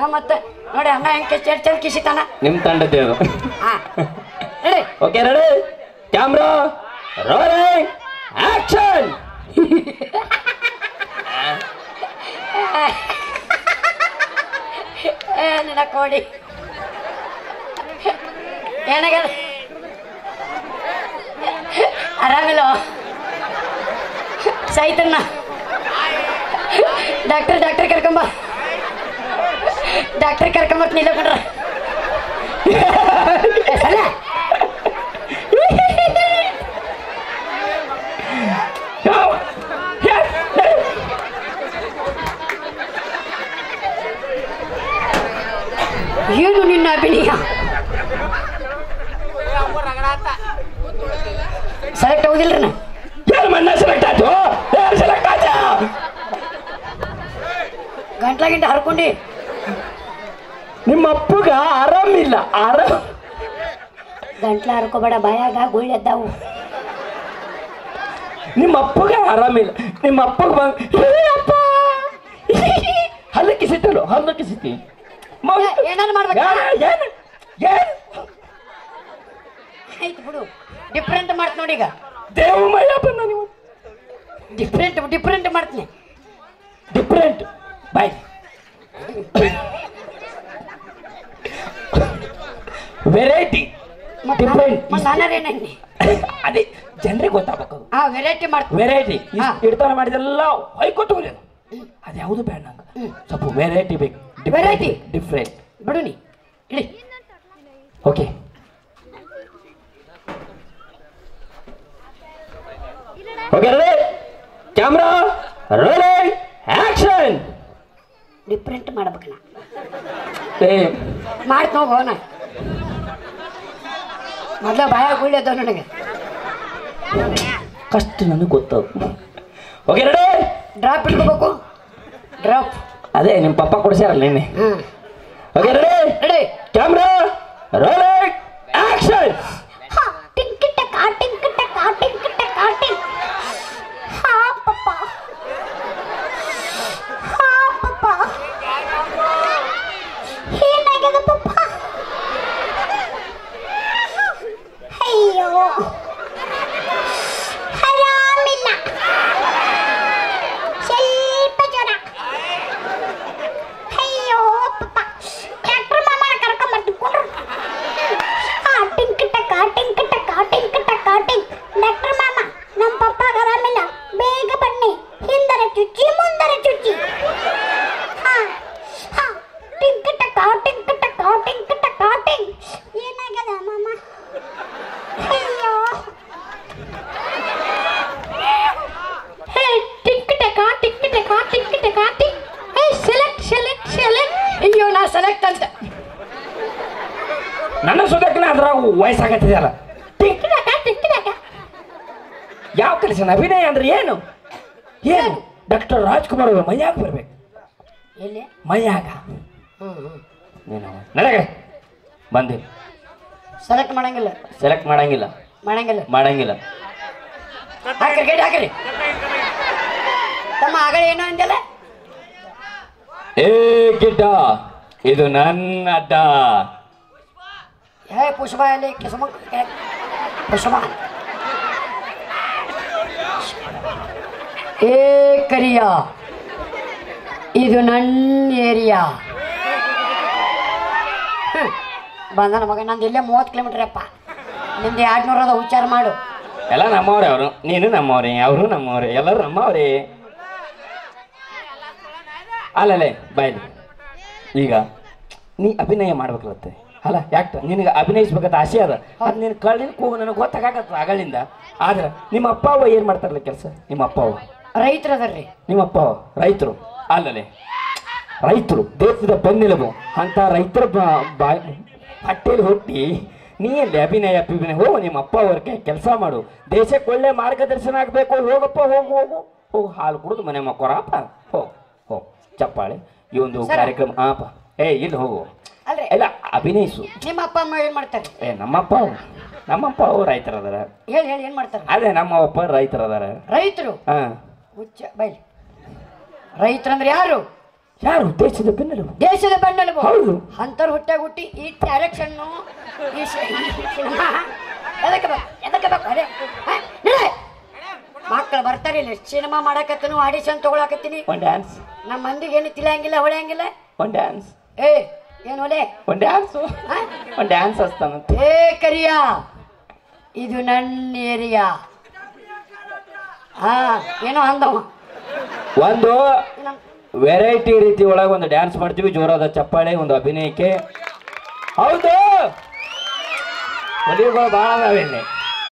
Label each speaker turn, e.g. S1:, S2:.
S1: ಹಾ ಮತ್ತೆ ನೋಡಿ ಅಣ್ಣ ಹೆಂಗೆ ಚೇರ್ ಚೇರ್ ಕಿಸಿತಾನ
S2: ನಿಮ್ ತಂಡದ್ದೇ ಅದು
S1: ಹಾ ಹೇಳಿ
S2: okay ready camera rolling action
S1: ಏ ನಿನ್ನ ಕೋಡಿ ಏನಾಗ್ಯದ ಆರಾಮಿಲ್ಲ ಸಾಯ್ತನ್ನ ಡಾಕ್ಟರ್ ಡಾಕ್ಟರ್ ಕರ್ಕೊಂಬ ಡಾಕ್ಟರ್ ಕರ್ಕೊಂಬತ್ ನಿಲ್ಲ ಬಿಡ್ರ ಏ, ಸಲ ಏನು ನಿನ್ನ ಅಭಿನಯ ಸೆಲೆಕ್ಟ್ ಹೋಗಿಲ್ರಿ ನಾ
S2: ಯಾರು ಮಣ್ಣ ಸೆಲೆಕ್ಟ್ ಆಯ್ತು ಯಾರು ಸೆಲೆಕ್ಟ್ ಆಯ್ತು
S1: ಗಂಟ್ಲ ಗಿಂಟ ಹರ್ಕೊಂಡಿ
S2: ನಿಮ್ಮ ಅಪ್ಪಗ ಆರಾಮಿಲ್ಲ ಆರಾಮ್
S1: ಗಂಟ್ಲ ಹರ್ಕೋಬೇಡ ಬಾಯಾಗ ಗುಳ್ಳಿ ಎದ್ದಾವು
S2: ನಿಮ್ಮ ಅಪ್ಪಗ ಆರಾಮಿಲ್ಲ ನಿಮ್ಮ ಅಪ್ಪಗ ಬಂದ್ ಅಪ್ಪ ಹಲ್ಲು ಕಿಸಿತಲು ಹಲ್ಲು ಕಿಸಿತಿ
S1: ಏ- ಏನಾದ್ರು ಮಾಡ್ಬೇಕು
S2: ಏನು ಏನು
S1: ಆಯ್ತು ಬಿಡು ಡಿಫ್ರೆಂಟ್ ಮಾಡ್ತ ನೋಡಿ ಈಗ
S2: ದೇವಮಯ್ಯ ಬಂದ ನೀವು
S1: ಡಿಫ್ರೆಂಟ್ ಡಿಫ್ರೆಂಟ್ ಮಾಡ್ತೀನಿ
S2: ಡಿಫ್ರೆಂಟ್ ಬಾಯ್ ವೆರೈಟಿ ಡಿಫ್ರೆಂಟ್
S1: ಮತ್ತೆ ನಾನೇನೇನಿ
S2: ಅದೇ ಜನರಿಗೆ ಗೊತ್ತಾಗಬೇಕು
S1: ಹಾ ವೆರೈಟಿ ಮಾಡ್ತೀನಿ
S2: ವೆರೈಟಿ
S1: ಹಾ.
S2: ಇಡ್ತಾನೆ ಮಾಡಿದೆಲ್ಲ ಹೊಯ್ಕೊಟ್ಟು ಹೋಗ್ಲಿ ಅದು ಅದು ಯಾವುದು ಬೇಡ ನಂಗೆ ಸ್ವಲ್ಪ ವೆರೈಟಿ ಬೇಕು
S1: Variety?
S2: ಡಿಫ್ರೆಂಟ್
S1: ಬಿಡು ನೀ ಇಡಿ
S2: okay okay ready camera rolling action
S1: different ಮಾಡ್ಬೇಕು ನಾ
S2: ಏ
S1: ಮಾಡ್ತ ಹೋಗೋಣ ಮೊದಲ ಬಾಯಾಗ ಗುಳ್ಳಿ ಎದ್ದಾವ ನನಗೆ
S2: ಕಷ್ಟ ನನಗೆ ಗೊತ್ತದು ಓಕೆ ರೆಡಿ
S1: ಡ್ರಾಪ್ ಇಟ್ಕೋಬೇಕು ಡ್ರಾಪ್
S2: ಅದೇ ನಿಮ್ಮ ಪಪ್ಪ ಕೊಡ್ಸ್ಯಾರಲ್ಲ ನಿನ್ನೆ
S1: ಹಾಂ
S2: okay ready
S1: ready
S2: camera rolling action
S1: ಟಿಂಕಿಟ ಕಾಟಿಂಕಿಟ ಕಾಟಿಂಕಿಟ ಕಾಟಿಂಗ್ ಹಾ ಪಪ್ಪ ಹಾ ಪಪ್ಪ ಏನಾಗ್ಯದ ಪಪ್ಪ ಅಯ್ಯೋ ಆರಾಮಿಲ್ಲ ಸ್ವಲ್ಪ ಜ್ವರ ಅಯ್ಯೋ ಪಪ್ಪ ಡಾಕ್ಟರ್ ಮಾಮನ ಕರ್ಕೊಂಬರ್ತಿಕೊಂಡ್ರು ಆ ಟಿಂಕಿಟ ಕಾಟಿಂಗ್ ಕಿಟ ಕಾಟಿಂಗ್ ಕಿಟ ಕಾಟಿಂಗ್ ಡಾಕ್ಟರ್ ಮಾಮ ನಮ್ಮ ಪಪ್ಪಾಗ ಆರಾಮಿಲ್ಲ ಬೇಗ ಬನ್ನಿ ಹಿಂದರ ಚುಚ್ಚಿ ಮುಂದರ ಚುಚ್ಚಿ ಹಾ ಹಾ ಟಿಂಕಿಟ ಕಾಟಿಂಗ್ ಕಿಟ ಕಾಟಿಂಗ್ ಕಿಟ ಕಾಟಿಂಗ್ ಏನಾಗ್ಯದ ಮಾಮ ಅಯ್ಯೋ ಹೇ ಟಿಂಕಿಟ ಕಾಟಿಂಗ್ ಕಿಟ ಕಾಟಿಂಗ್ ಕಿಟ ಕಾಟಿಂಗ್ ಹೇ ಸೆಲೆಕ್ಟ್ ಸೆಲೆಕ್ಟ್ ಸೆಲೆಕ್ಟ್ ಅಯ್ಯೋ ನಾ ಸೆಲೆಕ್ಟ್ ಅಂತ
S2: ನನ್ನ ಸುದಕ್ಕನ ಅದ್ರಾಗ ವಯಸ್ಸಾಗತ್ತಿದೆಯಲ್ಲ
S1: ಟಿಂಕಿಡಕ ಟಿಂಕಿಡಕ
S2: ಯಾವ ಕೆಲಸ ಅಭಿನಯ ಅಂದ್ರೆ ಏನು ಏನು ಡಾಕ್ಟರ್ ರಾಜ್ಕುಮಾರ್ ಅವರು ಮೈಯಾಗ ಬರ್ಬೇಕು
S1: ಎಲ್ಲಿ
S2: ಮೈಯಾಗ ನೀನು ನನಗೆ ಬಂದಿ
S1: ಸೆಲೆಕ್ಟ್ ಮಾಡಂಗಿಲ್ಲ
S2: ಸೆಲೆಕ್ಟ್ ಮಾಡಂಗಿಲ್ಲ
S1: ಮಾಡಂಗಿಲ್ಲ
S2: ಮಾಡಂಗಿಲ್ಲ
S1: ಹಾಕ್ರಿ ಗಡಿ ಹಾಕ್ರಿ ತಮ್ಮ ಆಗಳ ಏನೋ ಅಂದಲ್ಲ
S2: ಏ ಗಿಡ್ಡ ಇದು ನನ್ನ ಅಡ್ಡ
S1: ಹೇ ಪುಷ್ಪ ಎಲ್ಲಿ ಕಿಸುಮ ಪುಷ್ಪ ಏ ಕರಿಯ ಇದು ನನ್ನ ಏರಿಯಾ ಬಂದನ ಮಗ ನಂದು ಇಲ್ಲೇ ಮೂವತ್ತು ಕಿಲೋಮೀಟ್ರ್ ಅಪ್ಪ ನಿಂದು ಎರಡು ನೂರ ಅದ ವಿಚಾರ ಮಾಡು
S2: ಎಲ್ಲ ನಮ್ಮವ್ರೆ ಅವರು ನೀನು ನಮ್ಮವ್ರೆ ಅವರು ನಮ್ಮವ್ರೆ ಎಲ್ಲರೂ ನಮ್ಮವ್ರೆ ಅಲ್ಲಲ್ಲೇ ಬಾಯ್ಲಿ ಈಗ ನೀ ಅಭಿನಯ ಮಾಡ್ಬೇಕಲತ್ತೆ ಅಲ್ಲ ಯಾಕೆ ನಿನಗೆ ಅಭಿನಯಿಸ್ಬೇಕಂತ ಆಸೆ ಅದ ಅದು ನಿನ್ನ ಕಳ್ಳಿನ ಕೂಗು ನನಗೆ ಗೊತ್ತಾಗತ್ತ ಅಗಳಿಂದ ಆದ್ರೆ ನಿಮ್ಮ ಅಪ್ಪ ಅವ್ವ ಏನು ಮಾಡ್ತಾರಲ್ಲ ಕೆಲಸ ನಿಮ್ಮ ಅಪ್ಪ ಅವ್ವ
S1: ರೈತರು ಅದರ್ರಿ
S2: ನಿಮ್ಮ ಅಪ್ಪ ಅವ್ವ ರೈತರು ಅಲ್ಲಲೇ ರೈತರು ದೇಶದ ಬೆನ್ನೆಲುಬು ಅಂತ ರೈತರ ಬಾಯ್ ಹೊಟ್ಟೆಲಿ ಹುಟ್ಟಿ ನೀ ಎಲ್ಲಿ ಅಭಿನಯ ಅಭಿನಯ ಹೋಗು ನಿಮ್ಮ ಅಪ್ಪ ಅವ್ರ ಕೆಲಸ ಮಾಡು ದೇಶಕ್ಕೆ ಒಳ್ಳೆ ಮಾರ್ಗದರ್ಶನ ಆಗಬೇಕು ಹೋಗಪ್ಪ ಹೋಗು ಹೋಗು ಹೋಗು ಹಾಲು ಕುಡಿದು ಮನೆ ಮಕ್ಕೋರಪ್ಪ ಹೋಗು ಹೋಗು ಚಪ್ಪಾಳೆ ಈ ಒಂದು
S1: ಸರ್.
S2: ಕಾರ್ಯಕ್ರಮ ಆಪ ಏ ಇಲ್ಲಿ ಹೋಗು
S1: ಅಲ್ರಿ
S2: ಎಲ್ಲ ಅಭಿನಯಿಸು
S1: ನಿಮ್ಮ ಅಪ್ಪ ಅಮ್ಮ ಏನು ಮಾಡ್ತಾರೆ
S2: ಏ ನಮ್ಮಪ್ಪ ಅವ್ರು ನಮ್ಮಪ್ಪ ಅವ್ರು ರೈತರದಾರ
S1: ಹೇಳಿ ಹೇಳಿ ಏನು ಮಾಡ್ತಾರೆ
S2: ಅದೇ ನಮ್ಮ ಅಪ್ಪ ರೈತರದಾರ
S1: ರೈತರು
S2: ಹಾ
S1: ಹುಚ್ಚ ಬೈಲಿ ರೈತರಂದ್ರೆ ಯಾರು
S2: ಯಾರು ದೇಶದ ಬೆನ್ನೆಲುಬು
S3: ದೇಶದ ಬೆನ್ನೆಲುಬು
S2: ಹೌದು.
S3: ಅಂತರ್ ಹುಟ್ಟಾಗ ಹುಟ್ಟಿ ಈ ಡೈರೆಕ್ಷನ್ ಈ ಶ- ಈ ಸಿನಿಮಾ ಎದಕ್ಕೆ ಬೇಕು ಎದಕ್ಕೆ ಬೇಕು ಅದೇ ಹ? ನಡೆ. ಮಕ್ಕಳು ಬರ್ತಾರೆ ಇಲ್ಲಿ ಸಿನಿಮಾ ಮಾಡಕತ್ತನು ಆಡಿಷನ್ ತಗೊಳಕತ್ತೀನಿ
S2: ಒಂದ್ ಡ್ಯಾನ್ಸ್
S3: ನಮ್ಮ ಮಂದಿಗೆ ಏನು ತಿಳಿಯಂಗಿಲ್ಲ ಹೊಳೆಯಂಗಿಲ್ಲ
S2: ಒಂದ್ ಡ್ಯಾನ್ಸ್
S3: ಏ ಏನು ಹೊಲೆ
S2: ಒಂದ್ ಡ್ಯಾನ್ಸ್
S3: ಹ?
S2: ಒಂದ್ ಡ್ಯಾನ್ಸ್ ಹಚ್ತಾನಂತ
S3: ಏ ಕರಿಯ ಇದು ನನ್ನ ಏರಿಯಾ ಹಾ ಏನೋ ಅಂದವ
S2: ಒಂದು
S3: ನಮ್-
S2: ವೆರೈಟಿ ರೀತಿ ಒಳಗೆ ಒಂದು ಡ್ಯಾನ್ಸ್ ಮಾಡ್ತೀವಿ ಜೋರಾದ ಚಪ್ಪಾಳೆ ಒಂದು ಅಭಿನಯಕ್ಕೆ ಹೌದು ಹುಲಿಗಳು ಭಾಳ ಅದಾವೆ ಇಲ್ಲಿ